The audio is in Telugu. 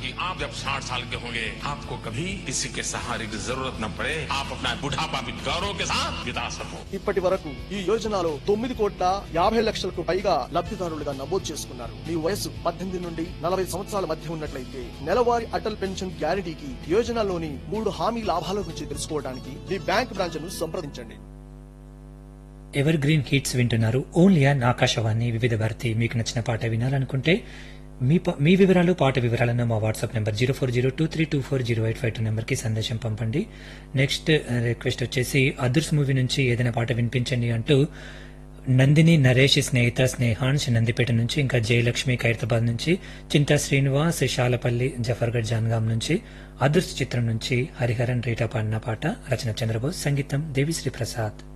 कि आप जब साठ साल के होंगे आपको कभी किसी के सहारे की जरूरत न पड़े आप अपना बुढ़ापा भी गौरव के साथ बिता सको ఇప్పటి వరకు ఈ యోజనలో తొమ్మిది కోట్ల యాభై లక్షలకు పైగా లబ్ధిదారులుగా నమోదు చేసుకున్నారు మీ వయసు పద్దెనిమిది నుండి నలభై సంవత్సరాల మధ్య ఉన్నట్లయితే నెలవారీ అటల్ పెన్షన్ గ్యారంటీకి యోజనలోని మూడు హామీ లాభాల గురించి తెలుసుకోవడానికి మీ బ్యాంక్ బ్రాంచ్ ను సంప్రదించండి ఎవర్ గ్రీన్ హిట్స్ వింటున్నారు ఓన్లీ అన్ ఆకాశవాణి వివిధ భారతి మీకు నచ్చిన పాట వినాలనుకుంటే మీ ప- మీ వివరాలు పాట వివరాలను మా WhatsApp number zero four zero two three two four zero eight five two నెంబర్కి సందేశం పంపండి నెక్స్ట్ రిక్వెస్ట్ వచ్చేసి అదర్స్ మూవీ నుంచి ఏదైనా పాట వినిపించండి అంటూ నందిని నరేష్ స్నేహిత స్నేహాన్స్ నందిపేట నుంచి ఇంకా జయలక్ష్మి ఖైరతాబాద్ నుంచి చింతా శ్రీనివాస్ శాలపల్లి జఫర్గఢ్ జాన్గాం నుంచి అదర్స్ చిత్రం నుంచి హరిహరన్ రీటా పాడిన పాట రచన చంద్రబోస్ సంగీతం దేవిశ్రీ ప్రసాద్